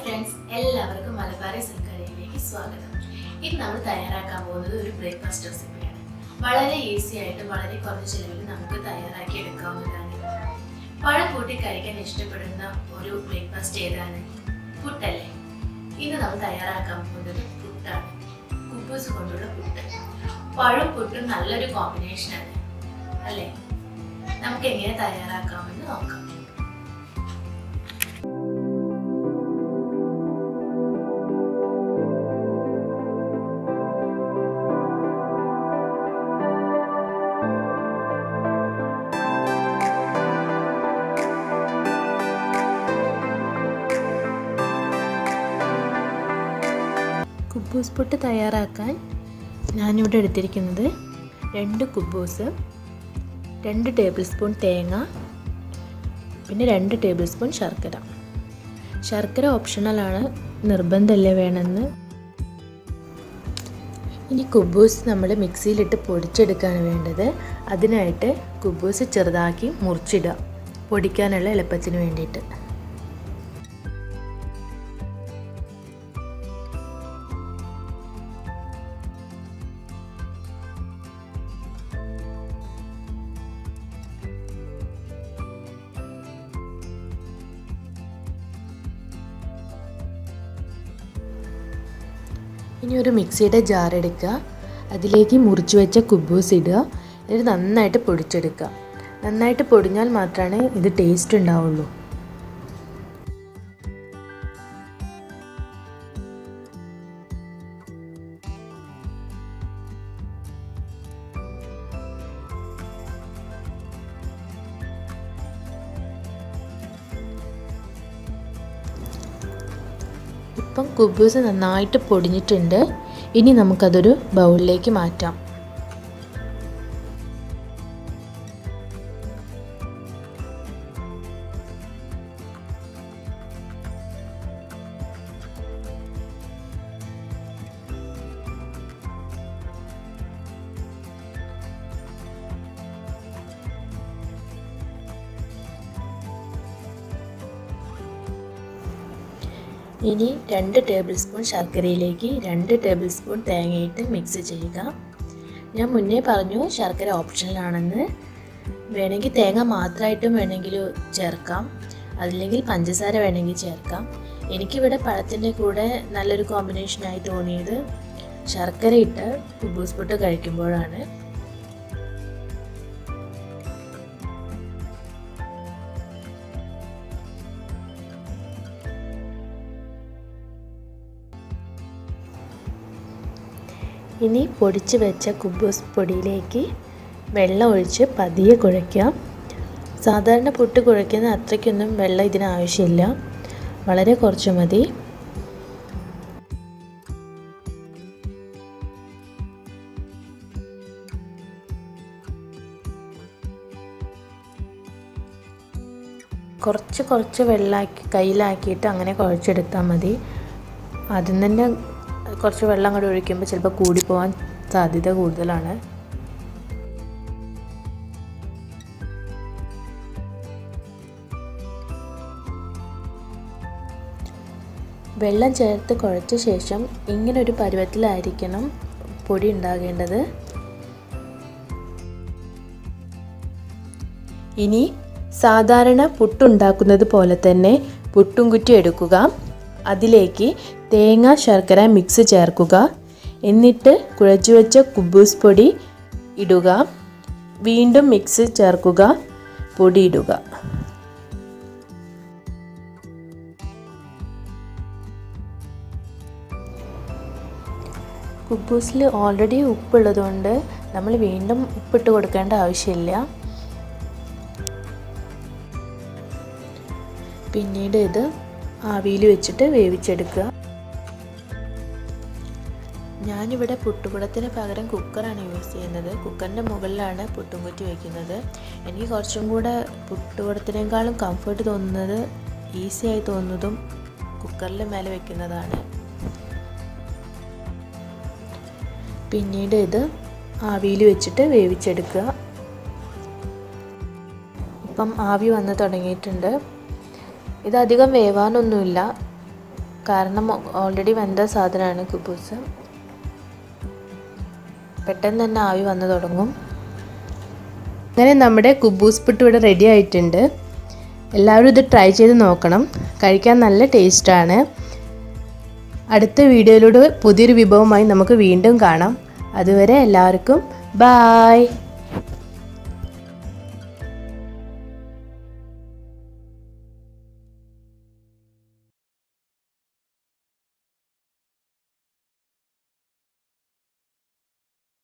friends എല്ലാവർക്കും മലബാറി സൽക്കാരയിലേക്ക് സ്വാഗതം ഇന്ന് നമ്മൾ തയ്യാറാക്കാൻ പോകുന്നത് ഒരു ബ്രേക്ക്ഫാസ്റ്റ് റെസിപ്പിയാണ് വളരെ ഈസി ആയിട്ട് വളരെ കുറഞ്ഞ ചിലവിൽ നമുക്ക് തയ്യാറാക്കി എടുക്കാവുന്നതാണ് പഴം കൂട്ടി കഴിക്കാൻ ഇഷ്ടപ്പെടുന്ന ഒരു ബ്രേക്ക്ഫാസ്റ്റ് ഏതാണ് പുട്ടല്ലേ ഇന്ന് നമ്മൾ തയ്യാറാക്കാൻ പോകുന്നത് പുട്ടാണ് കുബൂസ് കൊണ്ടുള്ള പുട്ട് പഴം പുട്ടും നല്ലൊരു കോമ്പിനേഷനാണ് അല്ലേ നമുക്ക് എങ്ങനെ തയ്യാറാക്കാമെന്ന് നോക്കാം കുബൂസ് പുട്ട് തയ്യാറാക്കാൻ ഞാനിവിടെ എടുത്തിരിക്കുന്നത് രണ്ട് കുബൂസ് രണ്ട് ടേബിൾ സ്പൂൺ തേങ്ങ പിന്നെ രണ്ട് ടേബിൾ സ്പൂൺ ശർക്കര ശർക്കര ഓപ്ഷണലാണ് നിർബന്ധമല്ലേ വേണമെന്ന് ഇനി കുബൂസ് നമ്മൾ മിക്സിയിലിട്ട് പൊടിച്ചെടുക്കുകയാണ് വേണ്ടത് അതിനായിട്ട് കുബൂസ് ചെറുതാക്കി മുറിച്ചിടുക പൊടിക്കാനുള്ള എളുപ്പത്തിന് വേണ്ടിയിട്ട് ഇനി ഒരു മിക്സിയുടെ ജാർ എടുക്കുക അതിലേക്ക് മുറിച്ച് വെച്ച കുബൂസ് ഇടുക എന്നിട്ട് നന്നായിട്ട് പൊടിച്ചെടുക്കുക നന്നായിട്ട് പൊടിഞ്ഞാൽ മാത്രമേ ഇത് ടേസ്റ്റ് ഉണ്ടാവുള്ളൂ ഇപ്പം കുബൂസ് നന്നായിട്ട് പൊടിഞ്ഞിട്ടുണ്ട് ഇനി നമുക്കതൊരു ബൗളിലേക്ക് മാറ്റാം ഇനി രണ്ട് ടേബിൾ സ്പൂൺ ശർക്കരയിലേക്ക് രണ്ട് ടേബിൾ സ്പൂൺ തേങ്ങയിട്ട് മിക്സ് ചെയ്യുക ഞാൻ മുന്നേ പറഞ്ഞു ശർക്കര ഓപ്ഷനിലാണെന്ന് വേണമെങ്കിൽ തേങ്ങ മാത്രമായിട്ടും വേണമെങ്കിൽ ചേർക്കാം അതില്ലെങ്കിൽ പഞ്ചസാര വേണമെങ്കിൽ ചേർക്കാം എനിക്കിവിടെ പഴത്തിൻ്റെ കൂടെ നല്ലൊരു കോമ്പിനേഷനായി തോന്നിയത് ശർക്കര ഇട്ട് കുബൂസ് പുട്ട് കഴിക്കുമ്പോഴാണ് ഇനി പൊടിച്ച് വെച്ച കുബൂസ് പൊടിയിലേക്ക് വെള്ളം ഒഴിച്ച് പതിയെ കുഴയ്ക്കുക സാധാരണ പുട്ട് കുഴയ്ക്കുന്ന അത്രയ്ക്കൊന്നും വെള്ളം ഇതിന് ആവശ്യമില്ല വളരെ കുറച്ച് മതി കുറച്ച് കുറച്ച് വെള്ളമാക്കി കയ്യിലാക്കിയിട്ട് അങ്ങനെ കുഴച്ചെടുത്താൽ മതി ആദ്യം തന്നെ കുറച്ച് വെള്ളം കൂടെ ഒഴിക്കുമ്പോൾ ചിലപ്പോൾ കൂടിപ്പോകാൻ സാധ്യത കൂടുതലാണ് വെള്ളം ചേർത്ത് കുഴച്ച ശേഷം ഇങ്ങനെ ഒരു പരുവത്തിലായിരിക്കണം പൊടി ഉണ്ടാകേണ്ടത് ഇനി സാധാരണ പുട്ടുണ്ടാക്കുന്നത് പോലെ തന്നെ പുട്ടും കുറ്റി എടുക്കുക അതിലേക്ക് തേങ്ങ ശർക്കര മിക്സ് ചേർക്കുക എന്നിട്ട് കുഴച്ചു വെച്ച കുബൂസ് പൊടി ഇടുക വീണ്ടും മിക്സ് ചേർക്കുക പൊടി ഇടുക കുബൂസിൽ ഓൾറെഡി ഉപ്പുള്ളതുകൊണ്ട് നമ്മൾ വീണ്ടും ഉപ്പിട്ട് കൊടുക്കേണ്ട ആവശ്യമില്ല പിന്നീട് ഇത് ആവിയിൽ വെച്ചിട്ട് വേവിച്ചെടുക്കുക ഞാനിവിടെ പുട്ടുകുടത്തിന് പകരം കുക്കറാണ് യൂസ് ചെയ്യുന്നത് കുക്കറിൻ്റെ മുകളിലാണ് പുട്ടും കുറ്റി വയ്ക്കുന്നത് എനിക്ക് കുറച്ചും കൂടെ പുട്ടുകുടത്തിനേക്കാളും കംഫർട്ട് തോന്നുന്നത് ഈസി ആയി തോന്നുന്നതും കുക്കറിൽ മേലെ വെക്കുന്നതാണ് പിന്നീട് ഇത് ആവിയിൽ വെച്ചിട്ട് വേവിച്ചെടുക്കുക ഇപ്പം ആവി വന്ന് തുടങ്ങിയിട്ടുണ്ട് ഇത് അധികം വേവാനൊന്നുമില്ല കാരണം ഓൾറെഡി വെന്ത സാധനമാണ് കുബൂസ് പെട്ടെന്ന് തന്നെ ആവി വന്നു തുടങ്ങും അങ്ങനെ നമ്മുടെ കുബൂസ് പുട്ട് ഇവിടെ റെഡി ആയിട്ടുണ്ട് എല്ലാവരും ഇത് ട്രൈ ചെയ്ത് നോക്കണം കഴിക്കാൻ നല്ല ടേസ്റ്റാണ് അടുത്ത വീഡിയോയിലൂടെ പുതിയൊരു വിഭവമായി നമുക്ക് വീണ്ടും കാണാം അതുവരെ എല്ലാവർക്കും ബായ്